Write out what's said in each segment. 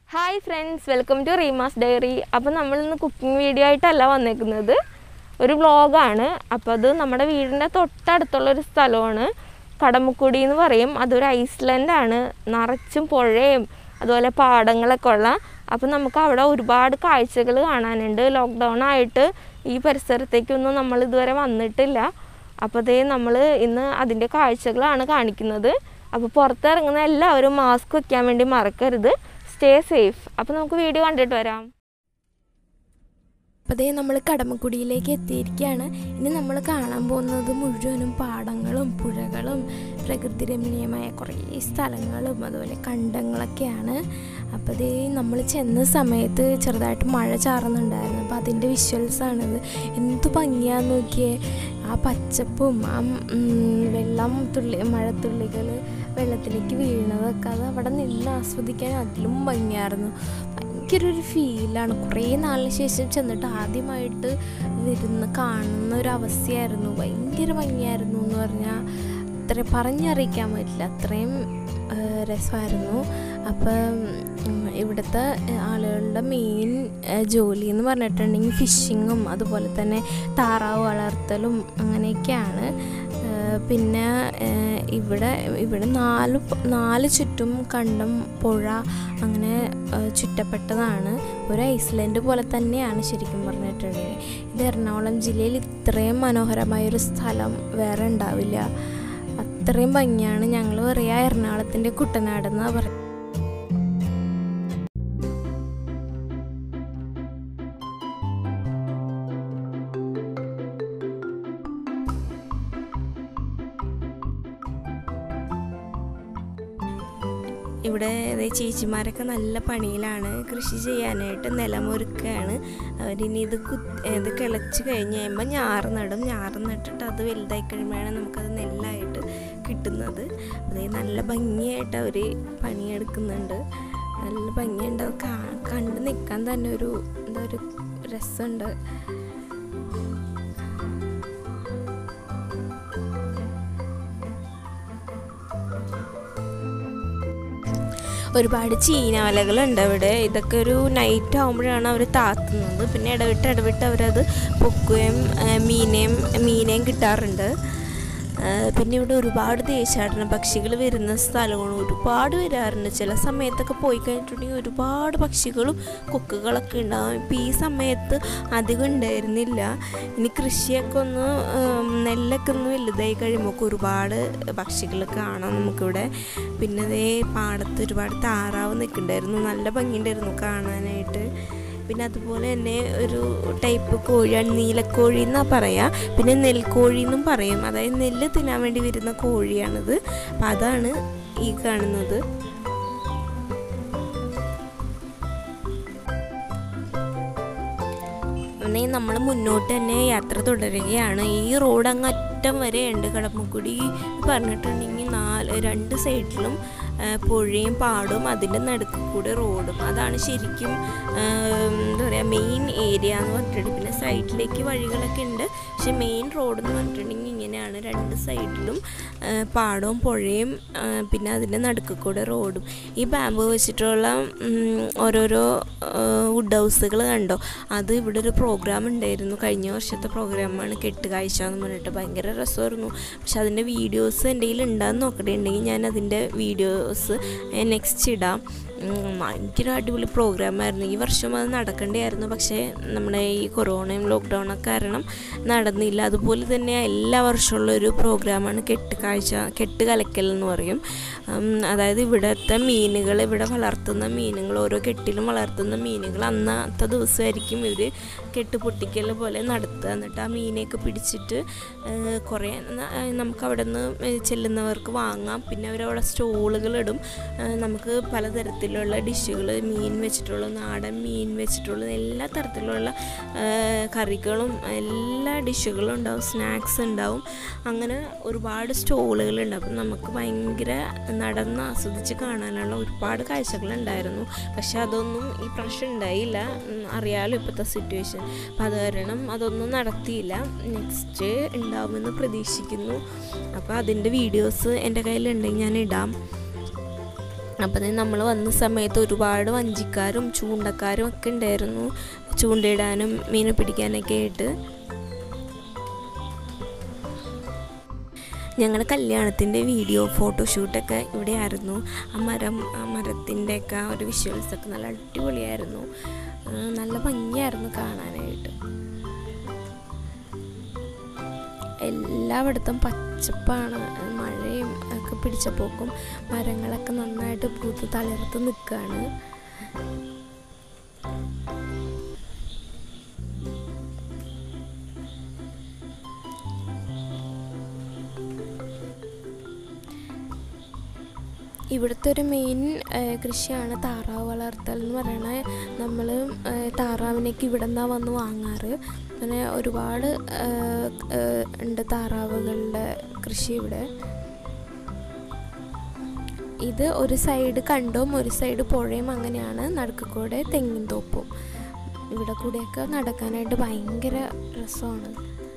Hi friends welcome to Reema's diary അപ്പോൾ നമ്മൾ ഇന്ന് കുക്കിംഗ് വീഡിയോ ആയിട്ടല്ല വന്നേക്കുന്നത് ഒരു വ്ളോഗാണ് അപ്പോൾ അത് നമ്മുടെ വീടിൻ്റെ തൊട്ടടുത്തുള്ള ഒരു സ്ഥലമാണ് കടമുക്കുടി എന്ന് പറയും അതൊരു ഐസ്ലൻഡാണ് നിറച്ചും പുഴയും അതുപോലെ പാടങ്ങളൊക്കെ ഉള്ള അപ്പോൾ നമുക്ക് അവിടെ ഒരുപാട് കാഴ്ചകൾ കാണാനുണ്ട് ലോക്ക്ഡൗൺ ആയിട്ട് ഈ പരിസരത്തേക്കൊന്നും നമ്മൾ ഇതുവരെ വന്നിട്ടില്ല അപ്പോൾ ദേ നമ്മൾ ഇന്ന് അതിൻ്റെ കാഴ്ചകളാണ് കാണിക്കുന്നത് അപ്പോൾ പുറത്തിറങ്ങുന്ന എല്ലാവരും മാസ്ക് വയ്ക്കാൻ വേണ്ടി മറക്കരുത് സ്റ്റേ സേഫ് അപ്പോൾ നമുക്ക് വീഡിയോ കണ്ടിട്ട് വരാം അപ്പോൾ അതേ നമ്മൾ കടമക്കുടിയിലേക്ക് എത്തിയിരിക്കുകയാണ് ഇനി നമ്മൾ കാണാൻ പോകുന്നത് മുഴുവനും പാടങ്ങളും പുഴകളും പ്രകൃതി രമണീയമായ കുറേ സ്ഥലങ്ങളും അതുപോലെ കണ്ടങ്ങളൊക്കെയാണ് അപ്പോൾ അതേ നമ്മൾ ചെന്ന സമയത്ത് ചെറുതായിട്ട് മഴ ചാറുന്നുണ്ടായിരുന്നു അപ്പോൾ അതിൻ്റെ വിഷ്വൽസാണിത് എന്ത് ഭംഗിയാന്ന് നോക്കിയേ ആ പച്ചപ്പും ആ ഉം, വെള്ളം തുള്ളി മഴത്തുള്ളികൾ വെള്ളത്തിലേക്ക് വീഴുന്നതൊക്കെ അത് അവിടെ നിന്ന് ആസ്വദിക്കാൻ അതിലും ഭംഗിയായിരുന്നു ഭയങ്കര ഒരു ഫീലാണ് കുറേ നാളിന് ശേഷം ചെന്നിട്ട് ആദ്യമായിട്ട് വരുന്ന കാണുന്ന ഒരു അവസ്ഥയായിരുന്നു ഭയങ്കര ഭംഗിയായിരുന്നു എന്ന് പറഞ്ഞാൽ അത്ര പറഞ്ഞറിയിക്കാൻ പറ്റില്ല അത്രയും ആ, രസമായിരുന്നു അപ്പം ഉം, ഇവിടുത്തെ ആളുകളുടെ മെയിൻ ജോലി എന്ന് പറഞ്ഞിട്ടുണ്ടെങ്കിൽ ഫിഷിങ്ങും അതുപോലെ തന്നെ താറാവ് വളർത്തലും അങ്ങനെയൊക്കെയാണ് ആ, പിന്നെ ആ, ഇവിടെ ഇവിടെ നാല് പ- നാല് ചുറ്റും കണ്ടം പുഴ അങ്ങനെ ആ, ചുറ്റപ്പെട്ടതാണ് ഒരു ഐസ്ലൻഡ് പോലെ തന്നെയാണ് ശരിക്കും പറഞ്ഞിട്ടുണ്ടെങ്കിൽ ഇത് എറണാകുളം ജില്ലയിൽ ഇത്രയും മനോഹരമായ ഒരു സ്ഥലം വേറെ ഉണ്ടാവില്ല അത്രയും ഭംഗിയാണ് ഞങ്ങൾ പറയാ എറണാകുളത്തിൻ്റെ കുട്ടനാട് എന്നാണ് പറയുക ഇവിടെ ദേ ചേച്ചിമാരൊക്കെ നല്ല പണിയിലാണ് കൃഷി ചെയ്യാനായിട്ട് നിലമൊരുക്കുകയാണ് അവരിനി ഇത് കു ഇത് കിളച്ച് കഴിഞ്ഞ് കഴിയുമ്പോൾ ഞാറ് നടും ഞാറ് നട്ടിട്ട് അത് വലുതായി കഴിയുമ്പോഴാണ് നമുക്കത് നെല്ലായിട്ട് കിട്ടുന്നത് അതേ നല്ല ഭംഗിയായിട്ട് അവർ പണിയെടുക്കുന്നുണ്ട് നല്ല ഭംഗിയുണ്ട് അത് കാ- കണ്ട് നിൽക്കാൻ തന്നെ ഒരു എന്താ ഒരു രസമുണ്ട് ഒരുപാട് ചീനവലകളുണ്ട് അവിടെ ഇതൊക്കെ ഒരു നൈറ്റ് ആകുമ്പോഴാണ് അവർ താത്തുന്നത് പിന്നെ ഇടവിട്ട് ഇടവിട്ട് അവരത് പൊക്കുകയും ആ, മീനെയും മീനെയും കിട്ടാറുണ്ട് ആ, പിന്നെ ഇവിടെ ഒരുപാട് ദേശാടന പക്ഷികൾ വരുന്ന സ്ഥലമാണ് ഒരുപാട് വരാറുണ്ട് ചില സമയത്തൊക്കെ പോയി കഴിഞ്ഞിട്ടുണ്ടെങ്കിൽ ഒരുപാട് പക്ഷികളും കൊക്കുകളൊക്കെ ഉണ്ടാകും ഇപ്പം ഈ സമയത്ത് അധികം ഉണ്ടായിരുന്നില്ല ഇനി കൃഷിയൊക്കെ ഒന്ന് ഉം, നെല്ലൊക്കെ ഒന്ന് വലുതായി കഴിയുമ്പോൾ ഒരുപാട് പക്ഷികൾ കാണാം നമുക്കിവിടെ പിന്നെ അതേ പാടത്ത് ഒരുപാട് താറാവ് നിൽക്കുന്നുണ്ടായിരുന്നു നല്ല ഭംഗിയുണ്ടായിരുന്നു കാണാനായിട്ട് പിന്നെ അതുപോലെ തന്നെ ഒരു ടൈപ്പ് കോഴിയാണ് നീലക്കോഴി എന്നാ പറയാ പിന്നെ നെൽക്കോഴി എന്നും പറയും അതായത് നെല്ല് തിന്നാൻ വേണ്ടി വരുന്ന കോഴിയാണിത് അപ്പം അതാണ് ഈ കാണുന്നത് എന്നേ നമ്മൾ മുന്നോട്ട് തന്നെ യാത്ര തുടരുകയാണ് ഈ റോഡ് അങ്ങ് അറ്റം വരെ ഉണ്ട് കടമ്പക്കുടി പറഞ്ഞിട്ടുണ്ടെങ്കിൽ നാല് രണ്ട് സൈഡിലും ആ, പുഴയും പാടും അതിൻ്റെ നടുക്ക് കൂടെ റോഡും അതാണ് ശരിക്കും ആ, എന്താ പറയുക മെയിൻ ഏരിയ എന്ന് പറഞ്ഞിട്ടുണ്ടെങ്കിൽ പിന്നെ സൈഡിലേക്ക് വഴികളൊക്കെ ഉണ്ട് പക്ഷെ മെയിൻ റോഡ് എന്ന് പറഞ്ഞിട്ടുണ്ടെങ്കിൽ ഇങ്ങനെയാണ് രണ്ട് സൈഡിലും ആ, പാടവും പുഴയും ആ, പിന്നെ അതിൻ്റെ നടുക്ക് കൂടെ റോഡും ഈ ബാമ്പ് വെച്ചിട്ടുള്ള ഉം, ഓരോരോ വുഡ് ഹൗസുകൾ കണ്ടോ അത് ഇവിടെ ഒരു പ്രോഗ്രാം ഉണ്ടായിരുന്നു കഴിഞ്ഞ വർഷത്തെ പ്രോഗ്രാമാണ് കെട്ടുകാഴ്ച എന്ന് പറഞ്ഞിട്ട് ഭയങ്കര രസമായിരുന്നു പക്ഷെ അതിൻ്റെ വീഡിയോസ് എൻ്റെ കയ്യിൽ ഉണ്ടാകുന്ന നോക്കട്ടെ ഉണ്ടെങ്കിൽ ഞാൻ അതിൻ്റെ വീഡിയോസ് നെക്സ്റ്റ് ഇടാം ഉം, ഭയങ്കര അടിപൊളി പ്രോഗ്രാമായിരുന്നു ഈ വർഷം അത് നടക്കേണ്ടിയായിരുന്നു പക്ഷേ നമ്മുടെ ഈ കൊറോണയും ലോക്ക്ഡൗണൊക്കെ കാരണം നടന്നില്ല അതുപോലെ തന്നെ എല്ലാ വർഷമുള്ള ഒരു പ്രോഗ്രാമാണ് കെട്ടുകാഴ്ച കെട്ട് കലക്കൽ എന്ന് പറയും ഉം, അതായത് ഇവിടുത്തെ മീനുകൾ ഇവിടെ വളർത്തുന്ന മീനുകൾ ഓരോ കെട്ടിലും വളർത്തുന്ന മീനുകൾ അന്നത്തെ ദിവസമായിരിക്കും ഇവർ കെട്ട് പൊട്ടിക്കൽ പോലെ നടത്തുക എന്നിട്ട് ആ മീനെയൊക്കെ പിടിച്ചിട്ട് ഏഹ്, കുറേ ന- ഏഹ്, നമുക്ക് അവിടെ നിന്ന് ചെല്ലുന്നവർക്ക് വാങ്ങാം പിന്നെ അവരവിടെ സ്റ്റോളുകളിടും ഏഹ്, നമുക്ക് പലതരത്തിലുള്ള ഡിഷുകൾ മീൻ വെച്ചിട്ടുള്ള നാടൻ മീൻ വെച്ചിട്ടുള്ള എല്ലാ തരത്തിലുള്ള ഏഹ്, കറികളും എല്ലാ ഡിഷുകളും ഉണ്ടാവും സ്നാക്സ് ഉണ്ടാവും അങ്ങനെ ഒരുപാട് സ്റ്റോളുകളുണ്ട് അപ്പം നമുക്ക് ഭയങ്കര നടന്ന് ആസ്വദിച്ച് കാണാനുള്ള ഒരുപാട് കാഴ്ചകളുണ്ടായിരുന്നു പക്ഷെ അതൊന്നും ഈ പ്രാവശ്യം ഉണ്ടായില്ല ഉം, അറിയാലോ ഇപ്പോഴത്തെ സിറ്റുവേഷൻ അപ്പം അത് കാരണം അതൊന്നും നടത്തിയില്ല നെക്സ്റ്റ് ഉണ്ടാവുമെന്ന് പ്രതീക്ഷിക്കുന്നു അപ്പോൾ അതിൻ്റെ വീഡിയോസ് എൻ്റെ കയ്യിലുണ്ടെങ്കിൽ ഞാൻ ഇടാം അപ്പം നമ്മൾ വന്ന സമയത്ത് ഒരുപാട് വഞ്ചിക്കാരും ചൂണ്ടക്കാരും ഒക്കെ ഉണ്ടായിരുന്നു ചൂണ്ടയിടാനും മീൻ പിടിക്കാനൊക്കെ ആയിട്ട് ഞങ്ങളുടെ കല്യാണത്തിൻ്റെ വീഡിയോ ഫോട്ടോഷൂട്ടൊക്കെ ഇവിടെ ആയിരുന്നു ആ മരം ആ മരത്തിൻ്റെയൊക്കെ ആ ഒരു വിഷ്വൽസൊക്കെ നല്ല അടിപൊളിയായിരുന്നു ആ, നല്ല ഭംഗിയായിരുന്നു കാണാനായിട്ട് എല്ലായിടത്തും പച്ചപ്പാണ് മഴയും ഒക്കെ പിടിച്ചപ്പോക്കും മരങ്ങളൊക്കെ നന്നായിട്ട് പൂത്ത് തളിർത്ത് നിൽക്കുകയാണ് ഇവിടുത്തെ ഒരു മെയിൻ കൃഷിയാണ് താറാവ് വളർത്തൽ എന്ന് പറയുന്നത് നമ്മൾ താറാവിനേക്ക് ഇവിടെ നിന്നാണ് വന്ന് വാങ്ങാറ് അങ്ങനെ ഒരുപാട് ഏഹ്, ഏഹ്, ഉണ്ട് താറാവുകളുടെ കൃഷി ഇവിടെ ഇത് ഒരു സൈഡ് കണ്ടവും ഒരു സൈഡ് പുഴയും അങ്ങനെയാണ് നടുക്ക് കൂടെ തെങ്ങിൻ തോപ്പും ഇവിടെ കൂടെയൊക്കെ നടക്കാനായിട്ട് ഭയങ്കര രസമാണ്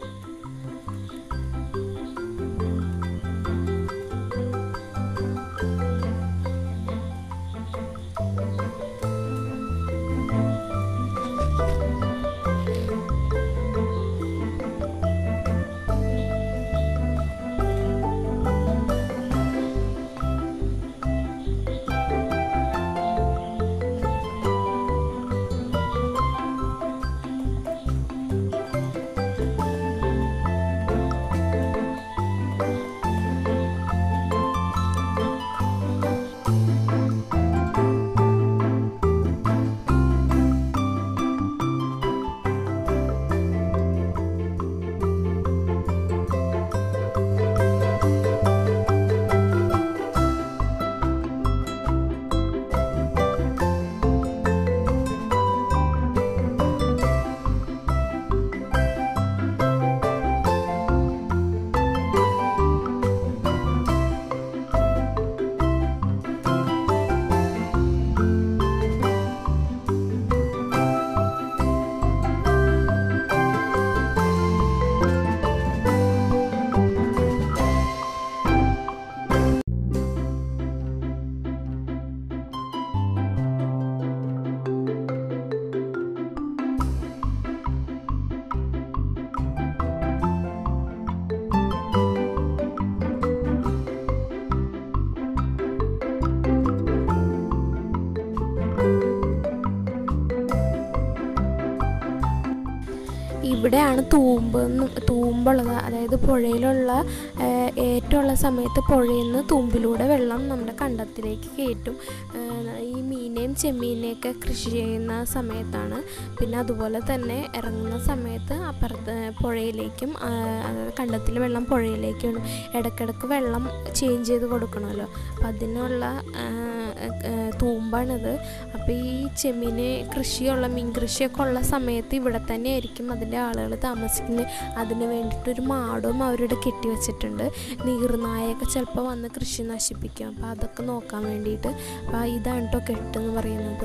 ഇവിടെയാണ് തൂമ്പ് എന്ന് തൂമ്പുള്ളത് അതായത് പുഴയിലുള്ള ഏഹ്, ഏറ്റമുള്ള സമയത്ത് പുഴയിൽ നിന്ന് തൂമ്പിലൂടെ വെള്ളം നമ്മുടെ കണ്ടത്തിലേക്ക് കയറ്റും ഏഹ്, ഈ മീനെയും ചെമ്മീനെയൊക്കെ കൃഷി ചെയ്യുന്ന സമയത്താണ് പിന്നെ അതുപോലെ തന്നെ ഇറങ്ങുന്ന സമയത്ത് അപ്പുറത്ത് പുഴയിലേക്കും ആ, അതായത് കണ്ടത്തിലെ വെള്ളം പുഴയിലേക്കും ഇടും. ഇടയ്ക്കിടയ്ക്ക് വെള്ളം ചേഞ്ച് ചെയ്ത് കൊടുക്കണമല്ലോ അപ്പം അതിനുള്ള ആ, ആ, തൂമ്പാണിത് അപ്പോൾ ഈ ചെമ്മീന് കൃഷിയുള്ള മീൻ കൃഷിയൊക്കെ ഉള്ള സമയത്ത് ഇവിടെ തന്നെ ആയിരിക്കും അതിൻ്റെ ആളുകൾ താമസിക്കുന്നത് അതിന് വേണ്ടിയിട്ടൊരു മാടും അവരുടെ കെട്ടി വെച്ചിട്ടുണ്ട് നീർനായൊക്കെ ചിലപ്പോൾ വന്ന് കൃഷി നശിപ്പിക്കും അപ്പോൾ അതൊക്കെ നോക്കാൻ വേണ്ടിയിട്ട് അപ്പോൾ ഇതാണ് കേട്ടോ കെട്ടെന്ന് പറയുന്നത്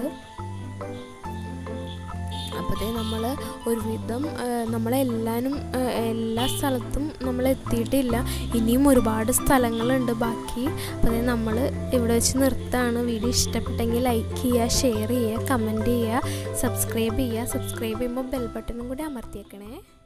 അപ്പോഴത്തേ നമ്മൾ ഒരുവിധം ആ, നമ്മളെല്ലാവരും ആ, എല്ലാ സ്ഥലത്തും നമ്മൾ എത്തിയിട്ടില്ല ഇനിയും ഒരുപാട് സ്ഥലങ്ങളുണ്ട് ബാക്കി അപ്പോൾ നമ്മൾ ഇവിടെ വെച്ച് നിർത്താണ് വീഡിയോ ഇഷ്ടപ്പെട്ടെങ്കിൽ ലൈക്ക് ചെയ്യുക ഷെയർ ചെയ്യുക കമൻറ്റ് ചെയ്യുക സബ്സ്ക്രൈബ് ചെയ്യുക സബ്സ്ക്രൈബ് ചെയ്യുമ്പോൾ ബെൽ ബട്ടണും കൂടി അമർത്തിയേക്കണേ